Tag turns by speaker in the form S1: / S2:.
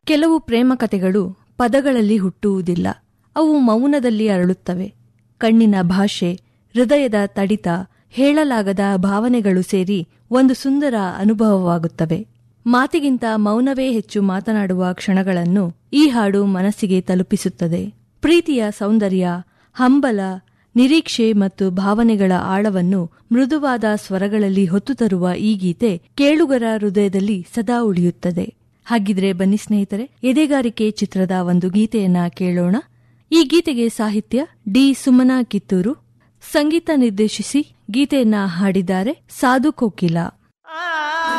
S1: ಕೆಲವು ಪ್ರೇಮ ಕಥೆಗಳು ಪದಗಳಲ್ಲಿ ಹುಟ್ಟುವುದಿಲ್ಲ ಅವು ಮೌನದಲ್ಲಿ ಅರಳುತ್ತವೆ ಕಣ್ಣಿನ ಭಾಷೆ ಹೃದಯದ ತಡಿತ ಹೇಳಲಾಗದ ಭಾವನೆಗಳು ಸೇರಿ ಒಂದು ಸುಂದರ ಅನುಭವವಾಗುತ್ತವೆ ಮಾತಿಗಿಂತ ಮೌನವೇ ಹೆಚ್ಚು ಮಾತನಾಡುವ ಕ್ಷಣಗಳನ್ನು ಈ ಹಾಡು ಮನಸ್ಸಿಗೆ ತಲುಪಿಸುತ್ತದೆ ಪ್ರೀತಿಯ ಸೌಂದರ್ಯ ಹಂಬಲ ನಿರೀಕ್ಷೆ ಮತ್ತು ಭಾವನೆಗಳ ಆಳವನ್ನು ಮೃದುವಾದ ಸ್ವರಗಳಲ್ಲಿ ಹೊತ್ತು ತರುವ ಈ ಗೀತೆ ಕೇಳುಗರ ಹೃದಯದಲ್ಲಿ ಸದಾ ಉಳಿಯುತ್ತದೆ ಹಾಗಿದ್ರೆ ಬನ್ನಿ ಸ್ನೇಹಿತರೆ ಎದೆಗಾರಿಕೆ ಚಿತ್ರದ ಒಂದು ಗೀತೆಯನ್ನ ಕೇಳೋಣ ಈ ಗೀತೆಗೆ ಸಾಹಿತ್ಯ ಡಿ ಸುಮನಾ ಕಿತ್ತೂರು ಸಂಗೀತ ನಿರ್ದೇಶಿಸಿ ಗೀತೆಯನ್ನ ಹಾಡಿದ್ದಾರೆ ಸಾಧು ಕೋಕಿಲ